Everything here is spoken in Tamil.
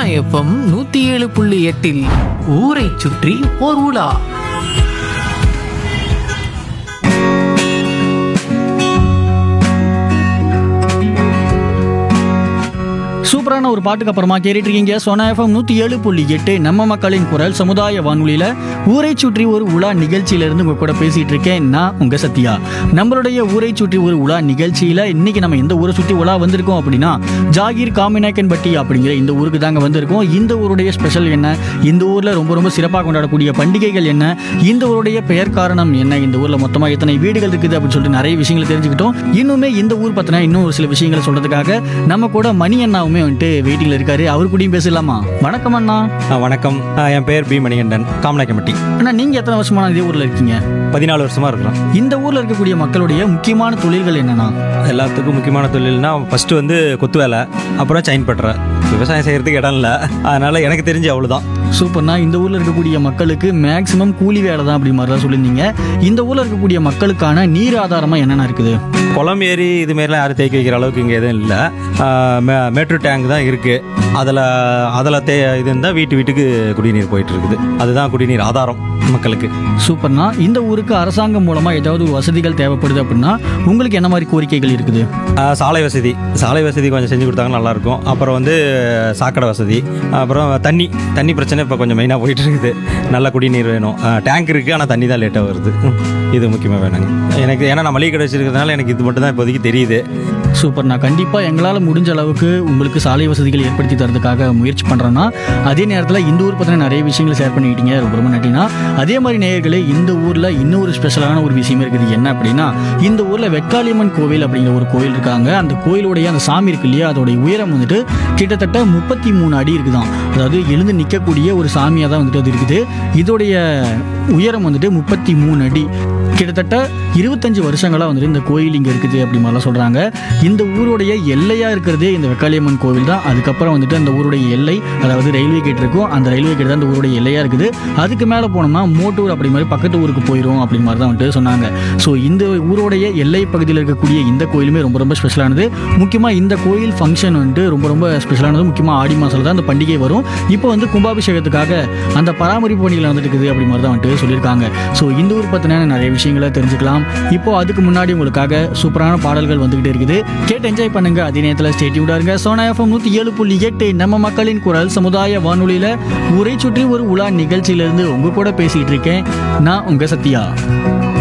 எஃப்எம் நூத்தி ஏழு புள்ளி எட்டில் ஊரை சுற்றி ஓர் உலா சூப்பரான ஒரு பாட்டுக்கு அப்புறமா கேட்டுட்டு இருக்கீங்க சோனா எஃப்எம் நூற்றி ஏழு புள்ளி எட்டு நம்ம மக்களின் குரல் சமுதாய வானொலியில் ஊரை சுற்றி ஒரு உலா நிகழ்ச்சியிலேருந்து உங்கள் கூட பேசிகிட்டு இருக்கேன் நான் உங்கள் சத்யா நம்மளுடைய ஊரை சுற்றி ஒரு உலா நிகழ்ச்சியில் இன்னைக்கு நம்ம எந்த ஊரை சுற்றி உலா வந்திருக்கோம் அப்படின்னா ஜாகீர் காமினாக்கன்பட்டி அப்படிங்கிற இந்த ஊருக்கு தாங்க வந்திருக்கோம் இந்த ஊருடைய ஸ்பெஷல் என்ன இந்த ஊரில் ரொம்ப ரொம்ப சிறப்பாக கொண்டாடக்கூடிய பண்டிகைகள் என்ன இந்த ஊருடைய பெயர் காரணம் என்ன இந்த ஊரில் மொத்தமாக எத்தனை வீடுகள் இருக்குது அப்படின்னு சொல்லிட்டு நிறைய விஷயங்களை தெரிஞ்சுக்கிட்டோம் இன்னுமே இந்த ஊர் பற்றின இன்னும் ஒரு சில விஷயங்களை சொல்கிறதுக்காக நம்ம கூட மணி அண்ணாவுமே வந்துட்டு வெயிட்டிங்ல இருக்காரு அவர் கூடயும் பேசலாமா வணக்கம் அண்ணா ஆ, வணக்கம் ஆ, என் பேர் பி மணிகண்டன் காமநாயக்கம்பட்டி அண்ணா நீங்க எத்தனை வருஷமா இதே ஊர்ல இருக்கீங்க பதினாலு வருஷமா இருக்கிறோம் இந்த ஊர்ல இருக்கக்கூடிய மக்களுடைய முக்கியமான தொழில்கள் என்னன்னா எல்லாத்துக்கும் முக்கியமான தொழில்னா ஃபர்ஸ்ட் வந்து கொத்து வேலை அப்புறம் செயின் பட்டுற விவசாயம் செய்யறதுக்கு இடம் இல்லை அதனால எனக்கு தெரிஞ்சு அவ்வளோதான் சூப்பர்ண்ணா இந்த ஊர்ல இருக்கக்கூடிய மக்களுக்கு மேக்சிமம் கூலி வேலை தான் அப்படி மாதிரி தான் சொல்லியிருந்தீங்க இந்த ஊர்ல இருக்கக்கூடிய மக்களுக்கான நீர் ஆதாரமா என்னென்ன இருக்குது குளம் ஏரி இது மாதிரிலாம் யாரும் தேக்கி வைக்கிற அளவுக்கு இங்கே எதுவும் இல்லை மேட்ரு டேங்க் தான் இருக்குது அதில் அதில் தே இது இருந்தால் வீட்டு வீட்டுக்கு குடிநீர் போயிட்டு இருக்குது அதுதான் குடிநீர் ஆதாரம் மக்களுக்கு சூப்பர்ண்ணா இந்த ஊருக்கு அரசாங்கம் மூலமா ஏதாவது வசதிகள் தேவைப்படுது அப்படின்னா உங்களுக்கு என்ன மாதிரி கோரிக்கைகள் இருக்குது ஆ, சாலை வசதி சாலை வசதி கொஞ்சம் செஞ்சு கொடுத்தாங்கன்னா நல்லாயிருக்கும் அப்புறம் வந்து சாக்கடை வசதி அப்புறம் தண்ணி தண்ணி பிரச்சனை இப்போ கொஞ்சம் மெயினாக போயிட்டு இருக்குது நல்ல குடிநீர் வேணும் டேங்க் இருக்குது ஆனால் தண்ணி தான் லேட்டாக வருது ம், இது முக்கியமாக வேணுங்க எனக்கு ஏன்னா நான் மளிகை கடை வச்சிருக்கிறதுனால எனக்கு இது மட்டும் தான் இப்போதைக்கு தெரியுது சூப்பர்ண்ணா கண்டிப்பாக எங்களால் முடிஞ்ச அளவுக்கு உங்களுக்கு சாலை வசதிகள் ஏற்படுத்தி தரதுக்காக முயற்சி பண்ணுறோன்னா அதே நேரத்தில் இந்த ஊர் பற்றின நிறைய விஷயங்களை ஷேர் பண்ணிக்கிட்டீங்க ரொம்ப ரொம்ப நன்றினா அதே மாதிரி நேயர்களே இந்த ஊரில் இன்னொரு ஸ்பெஷலான ஒரு விஷயம் இருக்குது என்ன அப்படின்னா இந்த ஊரில் வெக்காளியம்மன் கோவில் அப்படிங்கிற ஒரு கோயில் இருக்காங்க அந்த கோயிலுடைய அந்த சாமி இருக்கு இல்லையா அதோடைய உயரம் வந்துட்டு கிட்டத்தட்ட முப்பத்தி மூணு அடி இருக்குதாம் அதாவது எழுந்து நிற்கக்கூடிய ஒரு சாமியாக தான் வந்துட்டு அது இருக்குது இதோடைய உயரம் வந்துட்டு முப்பத்தி மூணு அடி கிட்டத்தட்ட இருபத்தஞ்சு வருஷங்களாக வந்துட்டு இந்த கோயில் இங்கே இருக்குது அப்படி மாதிரிலாம் சொல்கிறாங்க இந்த ஊருடைய எல்லையாக இருக்கிறதே இந்த வெக்காளியம்மன் கோவில் தான் அதுக்கப்புறம் வந்துட்டு அந்த ஊருடைய எல்லை அதாவது ரயில்வே கேட் இருக்கும் அந்த ரயில்வே கேட் தான் இந்த ஊருடைய எல்லையாக இருக்குது அதுக்கு மேலே போனோம்னா மோட்டூர் அப்படி மாதிரி பக்கத்து ஊருக்கு போயிடும் அப்படி மாதிரி தான் வந்துட்டு சொன்னாங்க ஸோ இந்த ஊருடைய எல்லை பகுதியில் இருக்கக்கூடிய இந்த கோயிலுமே ரொம்ப ரொம்ப ஸ்பெஷலானது முக்கியமாக இந்த கோயில் ஃபங்க்ஷன் வந்துட்டு ரொம்ப ரொம்ப ஸ்பெஷலானது முக்கியமாக ஆடி மாதத்தில் தான் அந்த பண்டிகை வரும் இப்போ வந்து கும்பாபிஷேகத்துக்காக அந்த பராமரிப்பு பணிகள் வந்துட்டு இருக்குது அப்படி மாதிரி தான் வந்துட்டு சொல்லியிருக்காங்க ஸோ இந்த ஊர் பற்றின நிறைய விஷயங்களை தெரிஞ்சுக்கலாம் இப்போ அதுக்கு முன்னாடி உங்களுக்காக சூப்பரான பாடல்கள் வந்துகிட்டு இருக்குது கேட்டு என்ஜாய் பண்ணுங்க அதே நேரத்தில் ஸ்டேட்யூடா இருங்க சோனா எஃப்எம் நூற்றி ஏழு புள்ளி எட்டு நம்ம மக்களின் குரல் சமுதாய வானொலியில் ஊரை சுற்றி ஒரு உலா நிகழ்ச்சியிலிருந்து உங்க கூட பேசிட்டு இருக்கேன் நான் உங்க சத்யா